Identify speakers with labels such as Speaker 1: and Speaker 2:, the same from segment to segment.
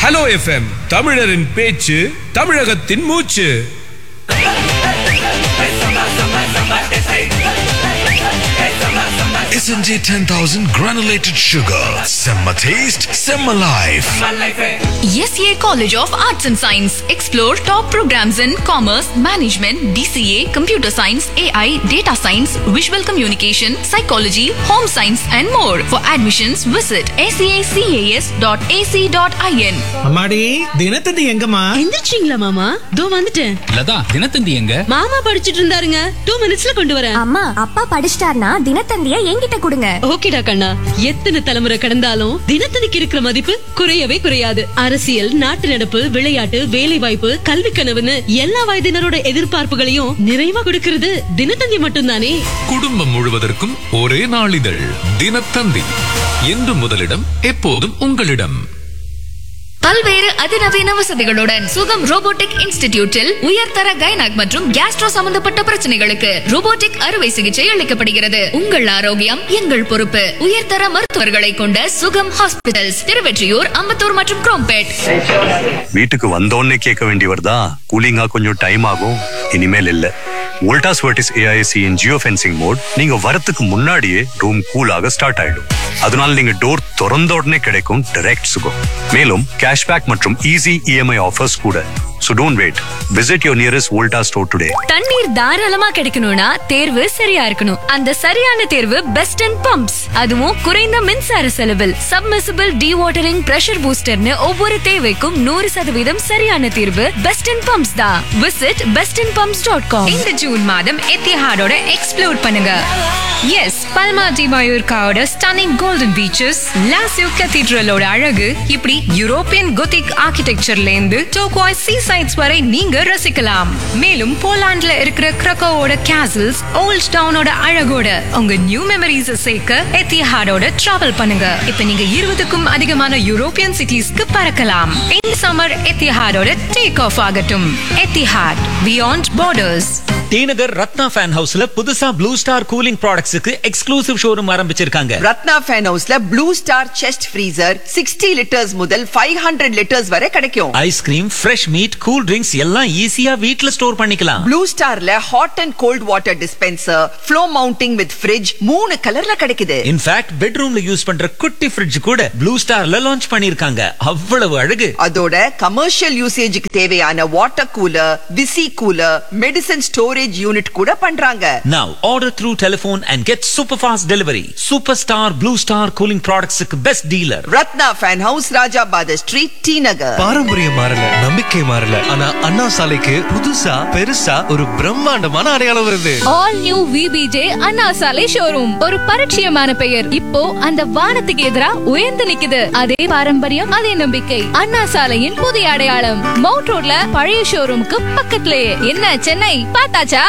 Speaker 1: Hello FM தமிழரின் பேச்சு தமிழகத்தின் மூச்சு
Speaker 2: SNJ 10000 granulated sugar. Semma taste, Semma life.
Speaker 3: SCA College of Arts and Science. Explore top programs in commerce, management, DCA, computer science, AI, data science, visual communication, psychology, home science, and more. For admissions, visit sacas.ac.in.
Speaker 4: அம்மாடி தினத்தந்தி எங்கம்மா
Speaker 5: எந்திரிச்சிங்களா மாமா தோ வந்துட்டேன்
Speaker 6: லதா தினத்தந்தி எங்க
Speaker 5: மாமா படிச்சிட்டு இருந்தாருங்க two மினிட்ஸ்ல கொண்டு வரேன்
Speaker 7: அம்மா அப்பா படிச்சிட்டார்னா தினத்தந்திய என்கிட்ட கொடுங்க
Speaker 5: ஓகேடா கண்ணா எத்தனை தலைமுறை கடந்தாலும் தினத்தனிக்கு இருக்கிற மதிப்பு குறையவே குறையாது அரசியல் நாட்டு நடப்பு விளையாட்டு வேலை வாய்ப்பு கல்வி கனவுன்னு எல்லா வயதினரோட எதிர்பார்ப்புகளையும் நிறைவா கொடுக்கிறது தினத்தந்தி மட்டும்தானே
Speaker 8: குடும்பம் முழுவதற்கும் ஒரே நாளிதழ் தினத்தந்தி என்று முதலிடம் எப்போதும் உங்களிடம்
Speaker 3: பல்வேறு அதிநவீன வசதிகளுடன் சுகம் ரோபோட்டிக் இன்ஸ்டிடியூட்டில் உயர்தர கைனக் மற்றும் கேஸ்ட்ரோ சம்பந்தப்பட்ட பிரச்சனைகளுக்கு ரோபோட்டிக் அறுவை சிகிச்சை அளிக்கப்படுகிறது உங்கள் ஆரோக்கியம் எங்கள் பொறுப்பு உயர்தர மருத்துவர்களை கொண்ட சுகம் ஹாஸ்பிட்டல்ஸ் திருவெற்றியூர் அம்பத்தூர் மற்றும் குரோம்பேட்
Speaker 9: வீட்டுக்கு வந்தோடனே கேட்க வேண்டியவர் தான் கூலிங்கா கொஞ்சம் டைம் ஆகும் இனிமேல் இல்ல Voltas Vertis AIC in geo fencing mode நீங்க வரத்துக்கு முன்னாடியே ரூம் கூலாக ஸ்டார்ட் ஆயிடும் அதனால நீங்க டோர் திறந்த உடனே கிடைக்கும் டைரக்ட் சுகம் மேலும் கேஷ்பேக் மற்றும் ஈஸி இஎம்ஐ ஆஃபர்ஸ் கூட So don't wait. Visit your nearest Volta store today.
Speaker 3: தண்ணீர் தாராளமா கிடைக்கணும்னா தேர்வு சரியா இருக்கணும் அந்த சரியான தேர்வு பெஸ்ட் அண்ட் பம்ப்ஸ் அதுவும் குறைந்த மின்சார செலவில் சப்மிசிபிள் வாட்டரிங் பிரஷர் பூஸ்டர்னு ஒவ்வொரு தேவைக்கும் நூறு சதவீதம் சரியான தீர்வு பெஸ்ட் அண்ட் பம்ப்ஸ் தான் visit best and pumps dot com இந்த ஜூன் மாதம் எத்திஹாடோட எக்ஸ்ப்ளோர் பண்ணுங்க எஸ் பல்மா டி மயூர்காவோட ஸ்டன்னிங் கோல்டன் பீச்சஸ் லாசியோ கத்தீட்ரலோட அழகு இப்படி யூரோப்பியன் கொத்திக் ஆர்கிடெக்சர்ல இருந்து டோக்வாய் சீ சைட்ஸ் வரை நீங்க ரசிக்கலாம் மேலும் போலாண்ட்ல இருக்கிற கிரக்கோவோட கேசல்ஸ் ஓல்ட் டவுனோட அழகோட உங்க நியூ மெமரிஸ் சேர்க்க எத்திஹாடோட டிராவல் பண்ணுங்க இப்ப நீங்க இருபதுக்கும் அதிகமான யூரோப்பியன் சிட்டிஸ்க்கு பறக்கலாம் இந்த சம்மர் எத்திஹாடோட டேக் ஆஃப் ஆகட்டும் Etihad beyond borders
Speaker 10: T Nagar Ratna fan ஹவுஸ்ல புதுசா ப்ளூ ஸ்டார் கூலிங் ப்ராடக்ட்ஸுக்கு எக்ஸ்க்ளூசிவ் ஷோரூம் ஆரம்பிச்சிருக்காங்க
Speaker 11: ரத்னா ஃபேன் ஹவுஸ்ல blue star chest freezer sixty litres முதல் ஃபைவ் ஹண்ட்ரட் லிட்டர்ஸ் வரை கிடைக்கும்
Speaker 10: ice cream fresh meat cool drinks எல்லாம் ஈஸியா வீட்ல ஸ்டோர் பண்ணிக்கலாம்
Speaker 11: ப்ளூ ஸ்டார்ல hot and cold water dispenser floor mounting with fridge மூணு கலர்ல கிடைக்குது
Speaker 10: இன்ஃபேக்ட் பெட்ரூம்ல யூஸ் பண்ற குட்டி ஃப்ரிட்ஜ் கூட ப்ளூ ஸ்டார்ல லான்ச் பண்ணிருக்காங்க அவ்வளவு அழகு
Speaker 11: அதோட கமர்ஷியல் யூசேஜுக்கு தேவையான water cooler visi cooler medicine storage unit கூட பண்றாங்க
Speaker 10: Now order through telephone and get super fast delivery. Superstar Blue Star Cooling Products best dealer.
Speaker 11: Ratna fan house Rajabatha street T Nagar
Speaker 12: பாரம்பரியம் மாறல நம்பிக்கை மாறல ஆனா அண்ணா சாலைக்கு புதுசா பெருசா ஒரு பிரம்மாண்டமான அடையாளம் வருது
Speaker 3: ஆல் நியூ விபிஜே அண்ணா சாலை ஷோரூம் ஒரு பரிச்சயமான பெயர் இப்போ அந்த வானத்துக்கு எதிரா உயர்ந்து நிக்குது அதே பாரம்பரியம் அதே நம்பிக்கை அண்ணா சாலையின் புதிய அடையாளம் மவுண்ட் ரோட்ல பழைய ஷோரூமுக்கு பக்கத்துலயே என்ன சென்னை பார்த்தாச்சா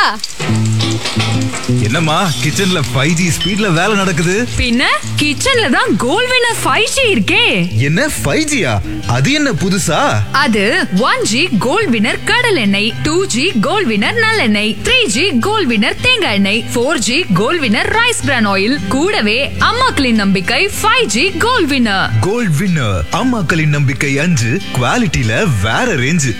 Speaker 13: என்னம்மா கிச்சன்ல ஃபைவ் ஜி ஸ்பீட்ல வேலை நடக்குது
Speaker 3: பின்ன கிச்சன்ல தான் கோல் வினர் ஃபைவ் ஜி இருக்கே
Speaker 13: என்ன ஃபைவ் ஜியா அது என்ன புதுசா
Speaker 3: அது ஒன் ஜி கோல்ட் வினர் கடல் எண்ணெய் டூ ஜி கோல்ட் வினர் நல்லெண்ணெய் த்ரீ ஜி கோல்ட் வினர் தேங்காய் எண்ணெய் four G gold winner rice bran oil கூடவே அம்மாக்களின் நம்பிக்கை five G gold winner
Speaker 13: gold winner அம்மாக்களின் நம்பிக்கை அஞ்சு குவாலிட்டியில வேற ரேஞ்சு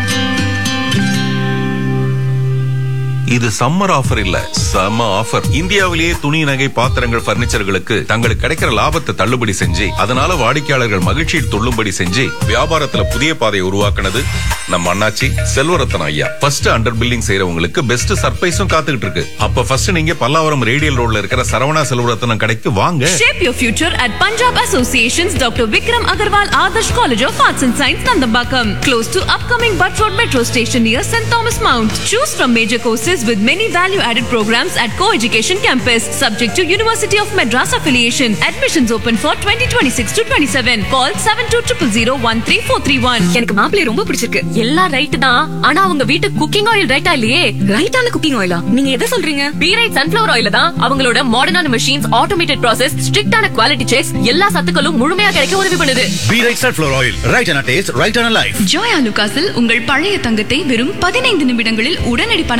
Speaker 14: இது சம்மர் ஆஃபர் இல்ல சம்ம ஆஃபர் இந்தியாவிலேயே துணி நகை பாத்திரங்கள் பர்னிச்சர்களுக்கு தங்களுக்கு கிடைக்கிற லாபத்தை தள்ளுபடி செஞ்சு அதனால வாடிக்கையாளர்கள் மகிழ்ச்சியில் துள்ளும்படி செஞ்சு வியாபாரத்துல புதிய பாதையை உருவாக்குனது நம்ம அண்ணாச்சி செல்வரத்தன் ஐயா ஃபர்ஸ்ட் அண்டர் பில்லிங் செய்யறவங்களுக்கு பெஸ்ட் சர்ப்ரைஸும் காத்துக்கிட்டு இருக்கு அப்ப ஃபர்ஸ்ட் நீங்க பல்லாவரம் ரேடியல் ரோட்ல இருக்கிற சரவணா செல்வரத்தனம் கடைக்கு வாங்க
Speaker 15: Shape your future at Punjab Association's Dr. Vikram Agarwal Adarsh College of Arts and Science, Nandambakam. Close to upcoming Butt Road Metro Station near St. Thomas Mount. Choose from major courses with many value-added programs at Co-Education Campus. Subject to University of Madras affiliation. Admissions open for 2026 to 27. Call 7200013431.
Speaker 16: எனக்கு மாப்பிள்ளை ரொம்ப பிடிச்சிருக்கு எல்லாம் right தான் ஆனா அவங்க வீட்டு cooking oil ரைட்டா இல்லையே ரைட்டான குக்கிங் ஆயிலா நீங்க எதை சொல்றீங்க பி ரைட் சன்ஃபிளவர் ஆயில தான் அவங்களோட மாடர்னான மெஷின்ஸ் ஆட்டோமேட்டட் ப்ராசஸ் ஸ்ட்ரிக்டான குவாலிட்டி செக்ஸ் எல்லா சத்துக்களும் முழுமையா கிடைக்க உதவி பண்ணுது
Speaker 17: be right sunflower oil right and taste right and life
Speaker 3: ஜோயா லுகாஸில் உங்கள் பழைய தங்கத்தை வெறும் பதினைந்து நிமிடங்களில் உடனடி பணமாக மாற்ற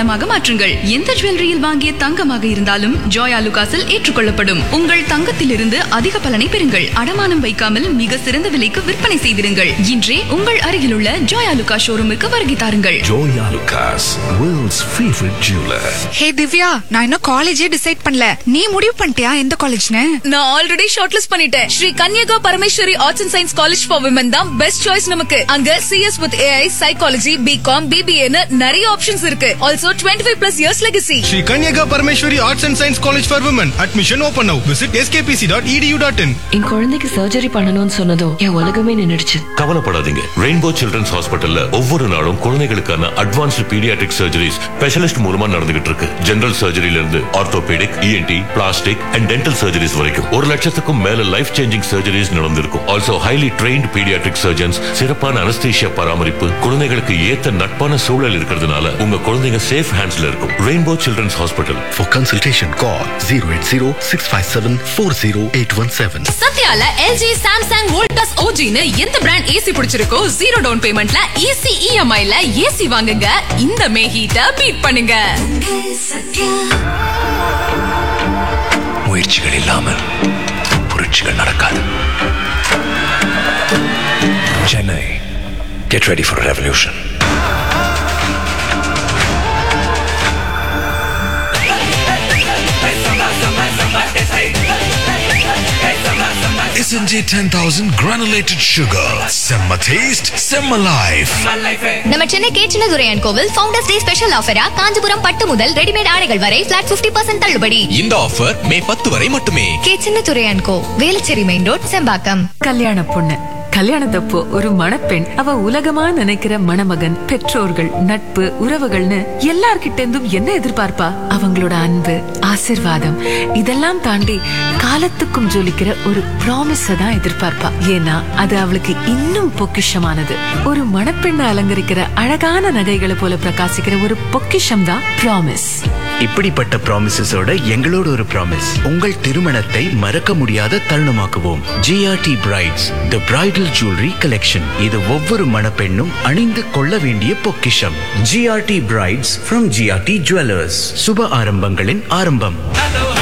Speaker 15: மாற்றுங்கள் எந்த ஜுவல்லரியில் வாங்கிய தங்கமாக இருந்தாலும் ஜோயா லுகாஸில் ஏற்றுக்கொள்ளப்படும் உங்கள் தங்கத்திலிருந்து அதிக பலனை பெறுங்கள் அடமானம் வைக்காமல் மிக சிறந்த விலைக்கு விற்பனை செய்திருங்கள் இன்றே உங்கள் அருகிலுள்ள ஜோயா லுகா ஷோரூமுக்கு வருகை தாருங்கள்
Speaker 2: Joya Lucas, world's favorite jeweler.
Speaker 6: ஹே திவ்யா நான் இன்னும் காலேஜே டிசைட் பண்ணல நீ முடிவு பண்ணிட்டியா எந்த காலேஜ்னு
Speaker 15: நான் ஆல்ரெடி ஷார்ட் லிஸ்ட் பண்ணிட்டேன் Sri Kanyaka Parameshwari arts and science college for women தான் பெஸ்ட் சாய்ஸ் நமக்கு அங்க CS with AI psychology BCom பிபிஏன்னு நிறைய ஆப்ஷன்ஸ் இருக்கு also twenty five plus years legacy
Speaker 18: Sri Kanyaka Parameshwari Arts and Science College for Women. Admission open now. Visit skpc.edu.in.
Speaker 19: என் குழந்தைக்கு surgery பண்ணணும்னு சொன்னதும் என் உலகமே நின்னுடுச்சு
Speaker 20: கவலைப்படாதீங்க ரெயின்போ சில்ட்ரன்ஸ் ஹாஸ்பிட்டல்ல ஒவ்வொரு நாளும் குழந்தைகளுக்கான அட்வான்ஸ்டு பீடியாட்ரிக் சர்ஜரிஸ் ஸ்பெஷலிஸ்ட் மூலமா நடந்துகிட்டு இருக்கு ஜெனரல் சர்ஜரியில இருந்து orthopaedic ENT plastic and dental surgeries வரைக்கும் ஒரு லட்சத்துக்கும் மேல லைஃப் சேஞ்சிங் சர்ஜரிஸ் நடந்திருக்கும் also highly trained paediatric surgeons சிறப்பான அனஸ்தீஷியா பராமரிப்பு குழந்தைகளுக்கு ஏத்த நட்பான சூழல் இருக்கிறதுனால உங்க குழந்தைங்க சேஃப் ஹேண்ட்ஸ்ல இருக்கும் rainbow children's hospital
Speaker 17: For consultation, call 080 657 40817.
Speaker 16: சத்யால எல்ஜி சாம்சங் வோல்டாஸ் ஓஜின்னு எந்த பிராண்ட் ஏசி பிடிச்சிருக்கோ ஜீரோ டவுன் பேமெண்ட்ல ஈஸி இஎம்ஐல ஏசி வாங்குங்க இந்த மே ஹீட்ட பீட் பண்ணுங்க
Speaker 2: முயற்சிகள் இல்லாமல் புரட்சிகள் நடக்காது Chennai get ready for revolution SNJ 10000 granulated sugar. Semma taste, semma life.
Speaker 7: நம்ம சென்னை கேச்சினதுரையன் கோவில் ஃபவுண்டர்ஸ் டே ஸ்பெஷல் ஆஃபரா காஞ்சிபுரம் பட்டு முதல் ரெடிமேட் ஆடைகள் வரை பிளாட் 50% தள்ளுபடி
Speaker 21: இந்த ஆஃபர் மே பத்து வரை மட்டுமே
Speaker 7: கேச்சினதுரையன் கோ வேலுச்சேரி மெயின் ரோட் செம்பாக்கம்
Speaker 22: கல்யாண பொண்ணு கல்யாணத்தப்போ ஒரு மணப்பெண் அவ உலகமா நினைக்கிற மணமகன் பெற்றோர்கள் நட்பு உறவுகள்னு எல்லார்கிட்ட இருந்தும் என்ன எதிர்பார்ப்பா அவங்களோட அன்பு ஆசிர்வாதம் இதெல்லாம் தாண்டி காலத்துக்கும் ஜொலிக்கிற ஒரு ப்ராமிஸ தான் எதிர்பார்ப்பா ஏன்னா அது அவளுக்கு இன்னும் பொக்கிஷமானது ஒரு மணப்பெண்ணை அலங்கரிக்கிற அழகான நகைகளை போல பிரகாசிக்கிற ஒரு பொக்கிஷம் தான் ப்ராமிஸ்
Speaker 23: இப்படிப்பட்ட ப்ராமிசஸோட எங்களோட ஒரு ப்ராமிஸ் உங்கள் திருமணத்தை மறக்க முடியாத தருணமாக்குவோம் GRT brides the bridal jewellery collection இது ஒவ்வொரு மணப்பெண்ணும் அணிந்து கொள்ள வேண்டிய பொக்கிஷம் GRT brides from GRT jewellers சுப ஆரம்பங்களின் ஆரம்பம்